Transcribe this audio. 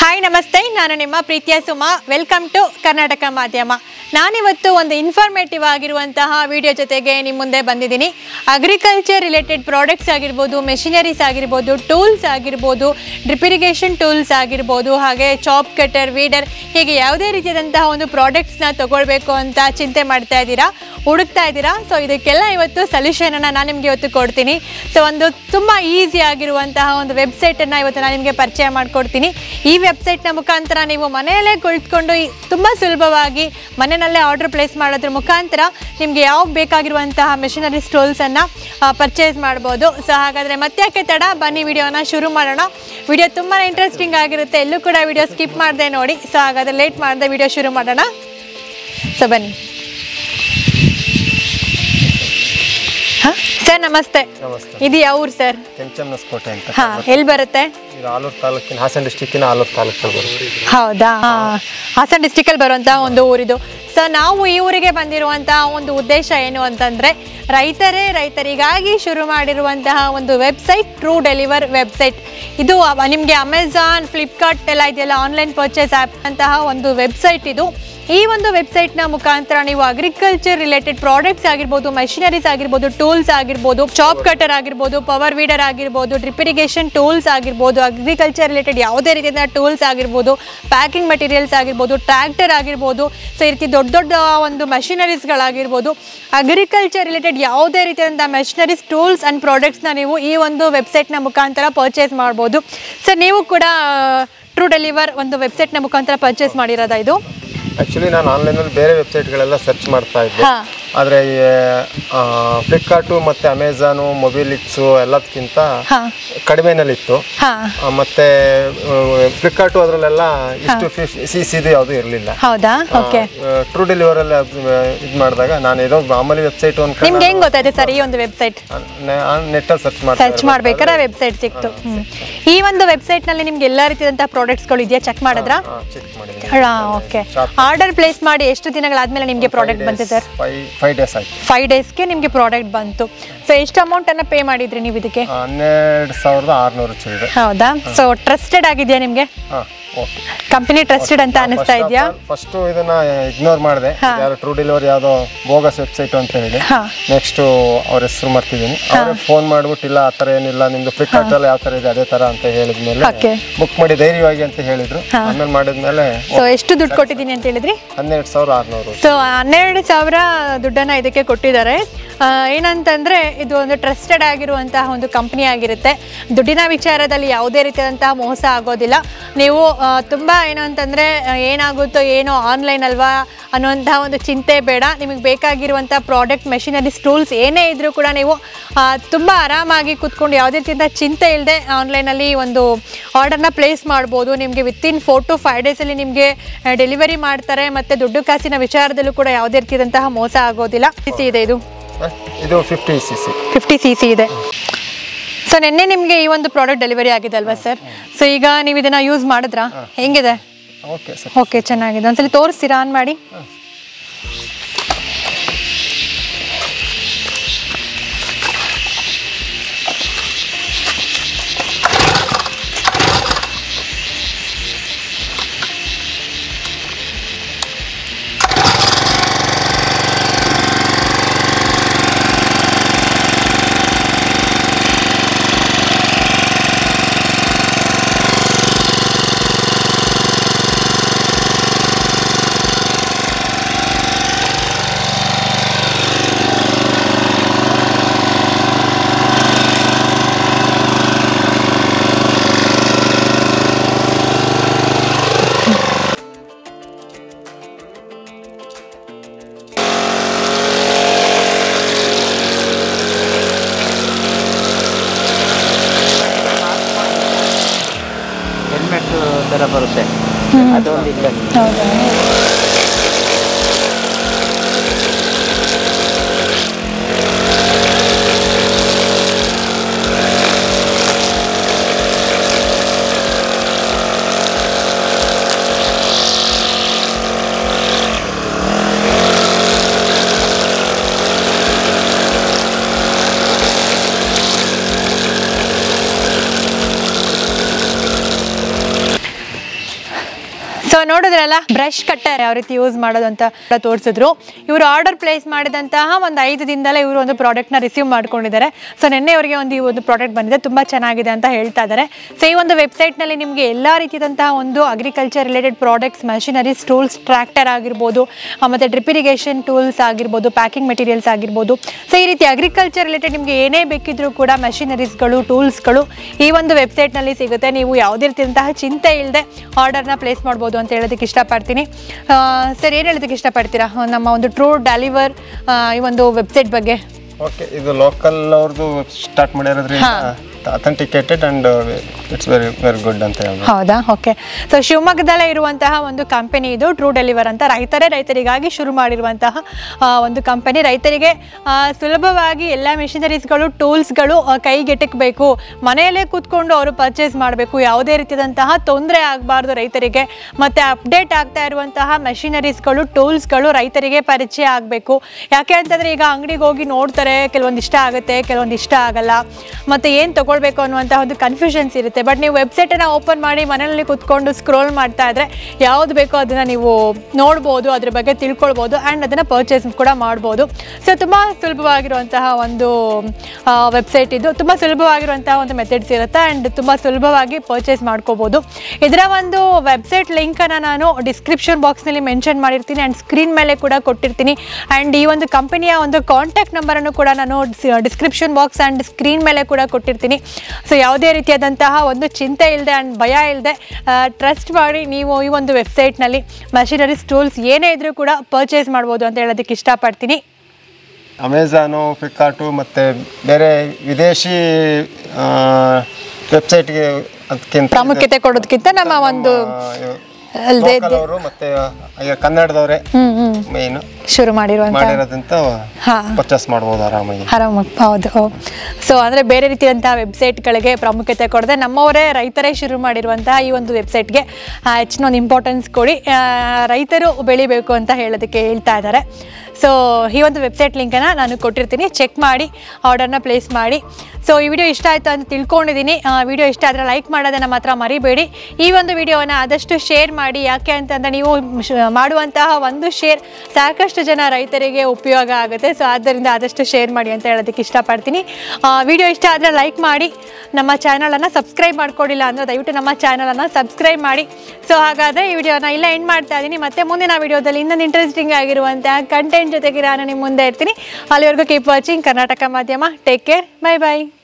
Hi ನಮಸ್ತೆ ನಾನು ನಿಮ್ಮ ಪ್ರೀತಿಯ ಸುಮಾ ವೆಲ್ಕಮ್ ಟು ಕರ್ನಾಟಕ ಮಾಧ್ಯಮ ನಾನಿವತ್ತು ಒಂದು ಇನ್ಫಾರ್ಮೇಟಿವ್ ಆಗಿರುವಂತಹ ವಿಡಿಯೋ ಜೊತೆಗೆ ನಿಮ್ಮ ಮುಂದೆ ಬಂದಿದ್ದೀನಿ ಅಗ್ರಿಕಲ್ಚರ್ ರಿಲೇಟೆಡ್ ಪ್ರಾಡಕ್ಟ್ಸ್ ಆಗಿರ್ಬೋದು ಮೆಷಿನರೀಸ್ ಆಗಿರ್ಬೋದು ಟೂಲ್ಸ್ ಆಗಿರ್ಬೋದು ಡ್ರಿಪ್ ಇರಿಗೇಷನ್ ಟೂಲ್ಸ್ ಆಗಿರ್ಬೋದು ಹಾಗೆ ಚಾಪ್ ಕಟರ್ ವೀಡರ್ ಹೀಗೆ ಯಾವುದೇ ರೀತಿಯಾದಂತಹ ಒಂದು ಪ್ರಾಡಕ್ಟ್ಸ್ನ ತಗೊಳ್ಬೇಕು ಅಂತ ಚಿಂತೆ ಮಾಡ್ತಾ ಇದ್ದೀರಾ ಹುಡುಕ್ತಾ ಇದ್ದೀರಾ ಸೊ ಇದಕ್ಕೆಲ್ಲ ಇವತ್ತು ಸೊಲ್ಯೂಷನನ್ನು ನಾನು ನಿಮಗೆ ಇವತ್ತು ಕೊಡ್ತೀನಿ ಸೊ ಒಂದು ತುಂಬ ಈಸಿ ಆಗಿರುವಂತಹ ಒಂದು ವೆಬ್ಸೈಟನ್ನು ಇವತ್ತು ನಾನು ನಿಮಗೆ ಪರಿಚಯ ಮಾಡಿಕೊಡ್ತೀನಿ ಈ ವೆಬ್ಸೈಟ್ನ ಮುಖಾಂತರ ನೀವು ಮನೆಯಲ್ಲೇ ಕುಳಿತುಕೊಂಡು ತುಂಬ ಸುಲಭವಾಗಿ ಮನೆಯಲ್ಲೇ ಆರ್ಡರ್ ಪ್ಲೇಸ್ ಮಾಡೋದ್ರ ಮುಖಾಂತರ ನಿಮಗೆ ಯಾವ ಬೇಕಾಗಿರುವಂತಹ ಮೆಷಿನರಿ ಸ್ಟೋಲ್ಸನ್ನು ಪರ್ಚೇಸ್ ಮಾಡ್ಬೋದು ಸೊ ಹಾಗಾದರೆ ಮತ್ತೆ ಯಾಕೆ ತಡ ಬನ್ನಿ ವಿಡಿಯೋನ ಶುರು ಮಾಡೋಣ ವಿಡಿಯೋ ತುಂಬಾ ಇಂಟ್ರೆಸ್ಟಿಂಗ್ ಆಗಿರುತ್ತೆ ಎಲ್ಲೂ ಕೂಡ ವಿಡಿಯೋ ಸ್ಕಿಪ್ ಮಾಡದೆ ನೋಡಿ ಸೊ ಹಾಗಾದರೆ ಲೇಟ್ ಮಾಡದೆ ವಿಡಿಯೋ ಶುರು ಮಾಡೋಣ ಸೊ ಬನ್ನಿ ಹಾಂ ಸರ್ ನಮಸ್ತೆ ನಮಸ್ತೆ ಇದು ಯಾವ ಊರು ಸರ್ ಕೆಂಚಮ್ಮನಸ್ಕೋಟೆ ಅಂತ ಹಾಂ ಎಲ್ಲಿ ಬರುತ್ತೆ ಇದು ಆಲೂರು ತಾಲೂಕಿನ ಹಾಸನ ಡಿಸ್ಟಿಕ್ಕಿನ ಆಲೂರು ತಾಲೂಕು ಬರುತ್ತೆ ಹೌದಾ ಹಾ. ಹಾಸನ ಡಿಸ್ಟಿಕಲ್ಲಿ ಬರುವಂಥ ಒಂದು ಊರಿದು ಸೊ ನಾವು ಈ ಊರಿಗೆ ಬಂದಿರುವಂತಹ ಒಂದು ಉದ್ದೇಶ ಏನು ಅಂತಂದರೆ ರೈತರೇ ರೈತರಿಗಾಗಿ ಶುರು ಮಾಡಿರುವಂತಹ ಒಂದು ವೆಬ್ಸೈಟ್ ಟ್ರೂ ಡೆಲಿವರ್ ವೆಬ್ಸೈಟ್ ಇದು ನಿಮಗೆ ಅಮೆಝಾನ್ ಫ್ಲಿಪ್ಕಾರ್ಟ್ ಎಲ್ಲ ಇದೆಯಲ್ಲ ಆನ್ಲೈನ್ ಪರ್ಚೇಸ್ ಆ್ಯಪ್ ಅಂತಹ ಒಂದು ವೆಬ್ಸೈಟ್ ಇದು ಈ ಒಂದು ವೆಬ್ಸೈಟ್ನ ಮುಖಾಂತರ ನೀವು ಅಗ್ರಿಕಲ್ಚರ್ ರಿಲೇಟೆಡ್ ಪ್ರಾಡಕ್ಟ್ಸ್ ಆಗಿರ್ಬೋದು ಮಷಿನರೀಸ್ ಆಗಿರ್ಬೋದು ಟೂಲ್ಸ್ ಆಗಿರ್ಬೋದು ಚಾಪ್ ಕಟರ್ ಆಗಿರ್ಬೋದು ಪವರ್ ವೀಡರ್ ಆಗಿರ್ಬೋದು ಡ್ರಿಪ್ ಇರಿಗೇಷನ್ ಟೂಲ್ಸ್ ಆಗಿರ್ಬೋದು ಅಗ್ರಿಕಲ್ಚರ್ ರಿಲೇಟೆಡ್ ಯಾವುದೇ ರೀತಿಯ ಟೂಲ್ಸ್ ಆಗಿರ್ಬೋದು ಪ್ಯಾಕಿಂಗ್ ಮಟೀರಿಯಲ್ಸ್ ಆಗಿರ್ಬೋದು ಟ್ರ್ಯಾಕ್ಟರ್ ಆಗಿರ್ಬೋದು ಸೊ ಈ ರೀತಿ ದೊಡ್ಡ ದೊಡ್ಡ ಒಂದು ಮಷಿನರೀಸ್ಗಳಾಗಿರ್ಬೋದು ಅಗ್ರಿಕಲ್ಚರ್ ರಿಲೇಟೆಡ್ ಯಾವುದೇ ರೀತಿಯಾದಂಥ ಮೆಷಿನರೀಸ್ ಟೂಲ್ಸ್ ಆ್ಯಂಡ್ ಪ್ರಾಡಕ್ಟ್ಸ್ನ ನೀವು ಈ ಒಂದು ವೆಬ್ಸೈಟ್ನ ಮುಖಾಂತರ ಪರ್ಚೇಸ್ ಮಾಡ್ಬೋದು ಸರ್ ನೀವು ಕೂಡ ಟ್ರೂ ಡೆಲಿವರ್ ಒಂದು ವೆಬ್ಸೈಟ್ನ ಮುಖಾಂತರ ಪರ್ಚೇಸ್ ಮಾಡಿರೋದಾ ಇದು ಆ್ಯಕ್ಚುಲಿ ನಾನು ಆನ್ಲೈನಲ್ಲಿ ಬೇರೆ ವೆಬ್ಸೈಟ್ಗಳೆಲ್ಲ ಸರ್ಚ್ ಮಾಡ್ತಾ ಇದ್ದೆ ಹಾ. ಆದರೆ ಫ್ಲಿಪ್ಕಾರ್ಟು ಮತ್ತು ಅಮೆಝಾನು ಮೊಬಿಲಿಕ್ಸು ಎಲ್ಲದಕ್ಕಿಂತ ಹಾ ಕಡಿಮೆನಲ್ಲಿತ್ತು ಹಾ ಆ, ಮತ್ತೆ ಫ್ಲಿಪ್ಕಾರ್ಟು ಅದರಲ್ಲೆಲ್ಲ ಇಷ್ಟು ಸಿ ಸಿದು ಯಾವುದೂ ಇರಲಿಲ್ಲ ಹೌದಾ ಓಕೆ ಟ್ರೂ ಡೆಲಿವರಲ್ಲಿ ಇದು ಮಾಡಿದಾಗ ನಾನು ಏನೋ ಮಾಮೂಲಿ ವೆಬ್ಸೈಟ್ ಅನ್ಕೊಂಡು ನಿಮ್ಗೆ ಹೆಂಗ್ ಗೊತ್ತಾಯ್ತು ಸರ್ ಈ ಒಂದು ವೆಬ್ಸೈಟ್ ನೆಟ್ಟಲ್ಲಿ ಸರ್ಚ್ ಮಾಡ್ತಾ ಸರ್ಚ್ ಮಾಡ್ಬೇಕಾದ್ರೆ ವೆಬ್ಸೈಟ್ ಸಿಕ್ತು ಹ್ಮ್. ಈ ಒಂದು ವೆಬ್ಸೈಟ್ ನಲ್ಲಿ ನಿಮ್ಗೆ ಎಲ್ಲಾ ರೀತಿಯಾದಂತಹ ಪ್ರಾಡಕ್ಟ್ಸ್ಗಳು ಇದೆಯಾ ಚೆಕ್ ಮಾಡಿದ್ರಾ ಚೆಕ್ ಮಾಡಿದ್ದೀನಿ ಓಕೆ ಆರ್ಡರ್ ಪ್ಲೇಸ್ ಮಾಡಿ ಎಷ್ಟು ದಿನಗಳಾದ್ಮೇಲೆ ನಿಮಗೆ ಪ್ರಾಡಕ್ಟ್ ಬಂತು ಸರ್ ಫೈವ್ ಫೈವ್ ಡೇಸ್ ಆಯ್ತು ಫೈವ್ ಡೇಸ್ಗೆ ನಿಮಗೆ ಪ್ರಾಡಕ್ಟ್ ಬಂತು ಸೊ ಎಷ್ಟು ಅಮೌಂಟ್ ಅನ್ನ ಪೇ ಮಾಡಿದ್ರಿ ನೀವು ಇದಕ್ಕೆ ಹನ್ನೆರಡು ಸಾವಿರದ ಆರುನೂರು ಚಿಲ್ಲರೆ ಹೌದಾ ಸೊ ಟ್ರಸ್ಟೆಡ್ ಆಗಿದೆಯಾ ನಿಮಗೆ ಹಾಂ ಓಕೆ ಕಂಪನಿ ಟ್ರಸ್ಟೆಡ್ ಅಂತ ಅನಿಸ್ತಾ ಇದೆಯಾ ಫಸ್ಟು ಇದನ್ನ ಇಗ್ನೋರ್ ಮಾಡಿದೆ ಯಾರು ಟ್ರೂ ಡೆಲಿವರಿ ಯಾವುದೋ ಬೋಗಸ್ ವೆಬ್ಸೈಟ್ ಅಂತ ಹೇಳಿ ಹಾ ನೆಕ್ಸ್ಟು ಅವ್ರ ಹೆಸರು ಮಾಡ್ತಿದ್ದೀನಿ ಅವ್ರಿಗೆ ಫೋನ್ ಮಾಡ್ಬಿಟ್ಟು ಇಲ್ಲ ಆ ಥರ ಏನಿಲ್ಲ ನಿಮ್ದು ಫ್ಲಿಪ್ಕಾರ್ಟಲ್ಲಿ ಯಾವ ಥರ ಇದೆ ಅದೇ ಥರ ಅಂತ ಹೇಳಿದ್ಮೇಲೆ ಓಕೆ ಬುಕ್ ಮಾಡಿ ಧೈರ್ಯವಾಗಿ ಅಂತ ಹೇಳಿದ್ರು ಆಮೇಲೆ ಮಾಡಿದ್ಮೇಲೆ ಸೊ ಎಷ್ಟು ದುಡ್ಡು ಕೊಟ್ಟಿದ್ದೀನಿ ಅಂತ ಹೇಳಿದ್ರಿ ಹನ್ನೆರಡು ಸಾವಿರ ಆರುನೂರು ಸೊ ಹನ್ನೆರಡು ಸಾವಿರ ದುಡ್ಡನ್ನು ಇದಕ್ಕೆ ಕೊಟ್ಟಿದ್ದಾರೆ ಆ, ಏನಂತಂದರೆ ಇದು ಒಂದು ಟ್ರಸ್ಟೆಡ್ ಆಗಿರುವಂತಹ ಒಂದು ಕಂಪ್ನಿ ಆಗಿರುತ್ತೆ ದುಡ್ಡಿನ ವಿಚಾರದಲ್ಲಿ ಯಾವುದೇ ರೀತಿಯಾದಂತಹ ಮೋಸ ಆಗೋದಿಲ್ಲ ನೀವು ಆ, ತುಂಬ ಏನು ಅಂತಂದರೆ ಏನಾಗುತ್ತೋ ಏನೋ ಆನ್ಲೈನ್ ಅಲ್ವಾ ಅನ್ನುವಂತಹ ಒಂದು ಚಿಂತೆ ಬೇಡ ನಿಮಗೆ ಬೇಕಾಗಿರುವಂಥ ಪ್ರಾಡಕ್ಟ್ ಮೆಷಿನರೀಸ್ ಟೂಲ್ಸ್ ಏನೇ ಇದ್ದರೂ ಕೂಡ ನೀವು ತುಂಬ ಆರಾಮಾಗಿ ಕೂತ್ಕೊಂಡು ಯಾವುದೇ ರೀತಿಯಿಂದ ಚಿಂತೆ ಇಲ್ಲದೆ ಆನ್ಲೈನಲ್ಲಿ ಒಂದು ಆರ್ಡರ್ನ ಪ್ಲೇಸ್ ಮಾಡ್ಬೋದು ನಿಮಗೆ ವಿತಿನ್ ಫೋರ್ ಟು ಫೈವ್ ಡೇಸಲ್ಲಿ ನಿಮಗೆ ಡೆಲಿವರಿ ಮಾಡ್ತಾರೆ ಮತ್ತು ದುಡ್ಡು ಕಾಸಿನ ವಿಚಾರದಲ್ಲೂ ಕೂಡ ಯಾವುದೇ ರೀತಿಯಾದಂತಹ ಮೋಸ ಆಗೋದಿಲ್ಲ ಸಿ ಇದೆ ಇದು ಹ? ಇದು fifty C C fifty C C ಇದೆ ಸೊ ನಿನ್ನೆ ನಿಮಗೆ ಈ ಒಂದು ಪ್ರಾಡಕ್ಟ್ ಡೆಲಿವರಿ ಆಗಿದೆ ಅಲ್ವಾ ಸರ್ ಸೊ ಈಗ ನೀವು ಇದನ್ನು ಯೂಸ್ ಮಾಡಿದ್ರಾ ಹೆಂಗಿದೆ ಓಕೆ ಸರ್ ಓಕೆ ಚೆನ್ನಾಗಿದೆ ಒಂದ್ಸಲಿ ತೋರಿಸ್ತೀರಾ ಆನ್ ಮಾಡಿ ಹೆಲ್ಮೆಟ್ ಥರ ಬರುತ್ತೆ ಅದೊಂದು ಇಲ್ಲ ಹೌದಾ ಸೊ ನೋಡಿದ್ರಲ್ಲ ಬ್ರಷ್ ಕಟ್ಟರ್ ಯಾವ ರೀತಿ ಯೂಸ್ ಮಾಡೋದು ಅಂತ ತೋರಿಸಿದ್ರು ಇವರು ಆರ್ಡರ್ ಪ್ಲೇಸ್ ಮಾಡಿದಂತಹ ಒಂದು ಐದು ದಿನದಲ್ಲೇ ಇವರು ಒಂದು ಪ್ರಾಡಕ್ಟ್ನ ರಿಸೀವ್ ಮಾಡ್ಕೊಂಡಿದ್ದಾರೆ ಸೊ ನಿನ್ನೆ ಅವರಿಗೆ ಒಂದು ಈ ಒಂದು ಪ್ರಾಡಕ್ಟ್ ಬಂದಿದೆ ತುಂಬ ಚೆನ್ನಾಗಿದೆ ಅಂತ ಹೇಳ್ತಾ ಇದ್ದಾರೆ ಸೊ ಈ ಒಂದು ವೆಬ್ಸೈಟ್ನಲ್ಲಿ ನಿಮಗೆ ಎಲ್ಲ ರೀತಿಯಾದಂತಹ ಒಂದು agriculture related products machineries tools tractor ಆಗಿರ್ಬೋದು ಆ, ಮತ್ತೆ ಡ್ರಿಪ್ ಇರಿಗೇಷನ್ ಟೂಲ್ಸ್ ಆಗಿರ್ಬೋದು ಪ್ಯಾಕಿಂಗ್ ಮೆಟೀರಿಯಲ್ಸ್ ಆಗಿರ್ಬೋದು ಸೊ ಈ ರೀತಿ ಅಗ್ರಿಕಲ್ಚರ್ ರಿಲೇಟೆಡ್ ನಿಮಗೆ ಏನೇ ಬೇಕಿದ್ರೂ ಕೂಡ ಮೆಷಿನರೀಸ್ಗಳು ಟೂಲ್ಸ್ಗಳು ಈ ಒಂದು ವೆಬ್ಸೈಟ್ನಲ್ಲಿ ಸಿಗುತ್ತೆ ನೀವು ಯಾವುದೇ ರೀತಿಯಂತಹ ಚಿಂತೆ ಇಲ್ಲದೆ ಆರ್ಡರ್ನ ಪ್ಲೇಸ್ ಮಾಡ್ಬೋದು ಅಂತ ಹೇಳೋದಕ್ಕೆ ಇಷ್ಟಪಡ್ತೀನಿ ಸರ್ ಏನು ಹೇಳೋದಕ್ಕೆ ಇಷ್ಟಪಡ್ತೀರಾ ನಮ್ಮ ಒಂದು ಟ್ರೂ ಡೆಲಿವರ್ ಈ ಒಂದು ವೆಬ್ಸೈಟ್ ಬಗ್ಗೆ ಓಕೆ ಇದು ಲೋಕಲ್ ಅವ್ರದ್ದು ಸ್ಟಾರ್ಟ್ ಮಾಡಿರೋದ್ರಿಂದ authenticated and it's very very good ಅಂತ ಹೇಳ್ಬೋದು ಹೌದಾ ಓಕೆ ಸೊ ಶಿವಮೊಗ್ಗದಲ್ಲೇ ಇರುವಂತಹ ಒಂದು ಕಂಪನಿ ಇದು ಟ್ರೂ ಡೆಲಿವರ್ ಅಂತ ರೈತರೇ ರೈತರಿಗಾಗಿ ಶುರು ಮಾಡಿರುವಂತಹ ಆ, ಒಂದು ಕಂಪನಿ ರೈತರಿಗೆ ಆ, ಸುಲಭವಾಗಿ ಎಲ್ಲ ಮಿಷನರೀಸ್ಗಳು ಟೂಲ್ಸ್ಗಳು ಕೈಗೆಟಕಬೇಕು ಮನೆಯಲ್ಲೇ ಕೂತ್ಕೊಂಡು ಅವರು ಪರ್ಚೇಸ್ ಮಾಡಬೇಕು ಯಾವುದೇ ರೀತಿಯಾದಂತಹ ತೊಂದರೆ ಆಗಬಾರ್ದು ರೈತರಿಗೆ ಮತ್ತು ಅಪ್ಡೇಟ್ ಆಗ್ತಾ ಇರುವಂತಹ ಮೆಷಿನರೀಸ್ಗಳು ಟೂಲ್ಸ್ಗಳು ರೈತರಿಗೆ ಪರಿಚಯ ಆಗಬೇಕು ಯಾಕೆ ಅಂತಂದರೆ ಈಗ ಅಂಗಡಿಗೆ ಹೋಗಿ ನೋಡ್ತಾರೆ ಕೆಲವೊಂದು ಇಷ್ಟ ಆಗುತ್ತೆ ಕೆಲವೊಂದು ಇಷ್ಟ ಆಗಲ್ಲ ಮತ್ತು ಏನು ತಗೊಳ್ಬೇಕು ಅನ್ನುವಂತಹ ಒಂದು ಕನ್ಫ್ಯೂಷನ್ಸ್ ಇರುತ್ತೆ ಬಟ್ ನೀವು ವೆಬ್ಸೈಟನ್ನು ಓಪನ್ ಮಾಡಿ ಮನೆಯಲ್ಲಿ ಕೂತ್ಕೊಂಡು ಸ್ಕ್ರೋಲ್ ಮಾಡ್ತಾ ಇದ್ರೆ ಯಾವ್ದು ಬೇಕೋ ಅದನ್ನು ನೀವು ನೋಡ್ಬೋದು ಅದ್ರ ಬಗ್ಗೆ ತಿಳ್ಕೊಳ್ಬೋದು ಆ್ಯಂಡ್ ಅದನ್ನು ಪರ್ಚೇಸ್ ಕೂಡ ಮಾಡ್ಬೋದು ಸೊ ತುಂಬ ಸುಲಭವಾಗಿರುವಂತಹ ಒಂದು ವೆಬ್ಸೈಟ್ ಇದು ತುಂಬ ಸುಲಭವಾಗಿರುವಂತಹ ಒಂದು ಮೆಥಡ್ಸ್ ಇರುತ್ತೆ ಆ್ಯಂಡ್ ತುಂಬ ಸುಲಭವಾಗಿ ಪರ್ಚೇಸ್ ಮಾಡ್ಕೋಬೋದು ಇದರ ಒಂದು ವೆಬ್ಸೈಟ್ ಲಿಂಕನ್ನು ನಾನು ಡಿಸ್ಕ್ರಿಪ್ಷನ್ ಬಾಕ್ಸ್ನಲ್ಲಿ ಮೆನ್ಷನ್ ಮಾಡಿರ್ತೀನಿ ಆ್ಯಂಡ್ ಸ್ಕ್ರೀನ್ ಮೇಲೆ ಕೂಡ ಕೊಟ್ಟಿರ್ತೀನಿ ಆ್ಯಂಡ್ ಈ ಒಂದು ಕಂಪನಿಯ ಒಂದು ಕಾಂಟ್ಯಾಕ್ಟ್ ನಂಬರನ್ನು ಕೂಡ ನಾನು ಡಿಸ್ಕ್ರಿಪ್ಷನ್ ಬಾಕ್ಸ್ ಆ್ಯಂಡ್ ಸ್ಕ್ರೀನ್ ಮೇಲೆ ಕೂಡ ಕೊಟ್ಟಿರ್ತೀನಿ ಸೊ ಯಾವುದೇ ರೀತಿಯಾದಂತಹ ಒಂದು ಚಿಂತೆ ಇಲ್ಲದೆ ಆ್ಯಂಡ್ ಭಯ ಇಲ್ಲದೆ ಟ್ರಸ್ಟ್ ಮಾಡಿ ನೀವು ಈ ಒಂದು ವೆಬ್ಸೈಟ್ನಲ್ಲಿ ಮಷಿನರೀಸ್ ಟೂಲ್ಸ್ ಏನೇ ಇದ್ರೂ ಕೂಡ ಪರ್ಚೇಸ್ ಮಾಡ್ಬೋದು ಅಂತ ಹೇಳೋದಕ್ಕೆ ಇಷ್ಟಪಡ್ತೀನಿ ಅಮೆಝಾನು ಫ್ಲಿಪ್ಕಾರ್ಟು ಮತ್ತು ಬೇರೆ ವಿದೇಶಿ ವೆಬ್ಸೈಟ್ಗೆ ಅದಕ್ಕಿಂತ ಪ್ರಾಮುಖ್ಯತೆ ಕೊಡೋದಕ್ಕಿಂತ ನಮ್ಮ ಒಂದು ಅಲ್ದೆ ಅವರು ಮತ್ತೆ ಈಗ ಕನ್ನಡದವರೇ ಹ್ಮ್ ಹ್ಮ್ ಮೇಯ್ನು ಶುರು ಮಾಡಿರುವಂಥ ಮಾಡಿರೋದಂತ ಹಾ ಪರ್ಚೇಸ್ ಮಾಡ್ಬೋದು ಆರಾಮಾಗಿ ಆರಾಮಾಗಿ ಹೌದು ಸೊ ಅಂದರೆ ಬೇರೆ ರೀತಿಯಂತಹ ವೆಬ್ಸೈಟ್ಗಳಿಗೆ ಪ್ರಾಮುಖ್ಯತೆ ಕೊಡದೆ ನಮ್ಮವರೇ ರೈತರೇ ಶುರು ಮಾಡಿರುವಂತಹ ಈ ಒಂದು ವೆಬ್ಸೈಟ್ಗೆ ಹೆಚ್ಚಿನ ಒಂದು ಇಂಪಾರ್ಟೆನ್ಸ್ ಕೊಡಿ ಆ, ರೈತರು ಬೆಳಿಬೇಕು ಅಂತ ಹೇಳೋದಕ್ಕೆ ಹೇಳ್ತಾ ಇದ್ದಾರೆ ಸೊ ಈ ಒಂದು ವೆಬ್ಸೈಟ್ ಲಿಂಕನ್ನು ನಾನು ಕೊಟ್ಟಿರ್ತೀನಿ ಚೆಕ್ ಮಾಡಿ ಆರ್ಡರ್ನ ಪ್ಲೇಸ್ ಮಾಡಿ ಸೊ ಈ ವಿಡಿಯೋ ಇಷ್ಟ ಆಯಿತು ಅಂತ ತಿಳ್ಕೊಂಡಿದ್ದೀನಿ ವಿಡಿಯೋ ಇಷ್ಟ ಆದರೆ ಲೈಕ್ ಮಾಡೋದನ್ನು ಮಾತ್ರ ಮರಿಬೇಡಿ ಈ ಒಂದು ವಿಡಿಯೋನ ಆದಷ್ಟು ಶೇರ್ ಮಾಡಿ ಯಾಕೆ ಅಂತಂದರೆ ನೀವು ಶ- ಮಾಡುವಂತಹ ಒಂದು ಶೇರ್ ಸಾಕಷ್ಟು ಜನ ರೈತರಿಗೆ ಉಪಯೋಗ ಆಗುತ್ತೆ ಸೊ ಆದ್ದರಿಂದ ಆದಷ್ಟು ಶೇರ್ ಮಾಡಿ ಅಂತ ಹೇಳೋದಕ್ಕೆ ಇಷ್ಟಪಡ್ತೀನಿ ವಿಡಿಯೋ ಇಷ್ಟ ಆದರೆ ಲೈಕ್ ಮಾಡಿ ನಮ್ಮ ಚಾನಲನ್ನು ಸಬ್ಸ್ಕ್ರೈಬ್ ಮಾಡ್ಕೊಂಡಿಲ್ಲ ಅಂದರೆ ದಯವಿಟ್ಟು ನಮ್ಮ ಚಾನಲನ್ನು ಸಬ್ಸ್ಕ್ರೈಬ್ ಮಾಡಿ ಸೊ ಹಾಗಾದರೆ ಈ ವಿಡಿಯೋನ ಇಲ್ಲ ಎಂಡ್ ಮಾಡ್ತಾ ಇದ್ದೀನಿ ಮತ್ತೆ ಮುಂದಿನ ವಿಡಿಯೋದಲ್ಲಿ ಇನ್ನೊಂದು ಇಂಟ್ರೆಸ್ಟಿಂಗ್ ಆಗಿರುವಂತಹ ಕಂಟೆಂಟ್ ಜೊತೆಗೆ ನಾನು ನಿಮ್ಮ ಮುಂದೆ ಇರ್ತೀನಿ ಅಲ್ಲಿವರೆಗೂ ಕೀಪ್ ವಾಚಿಂಗ್ ಕರ್ನಾಟಕ ಮಾಧ್ಯಮ ಟೇಕ್ ಕೇರ್ ಬೈ ಬಾಯ್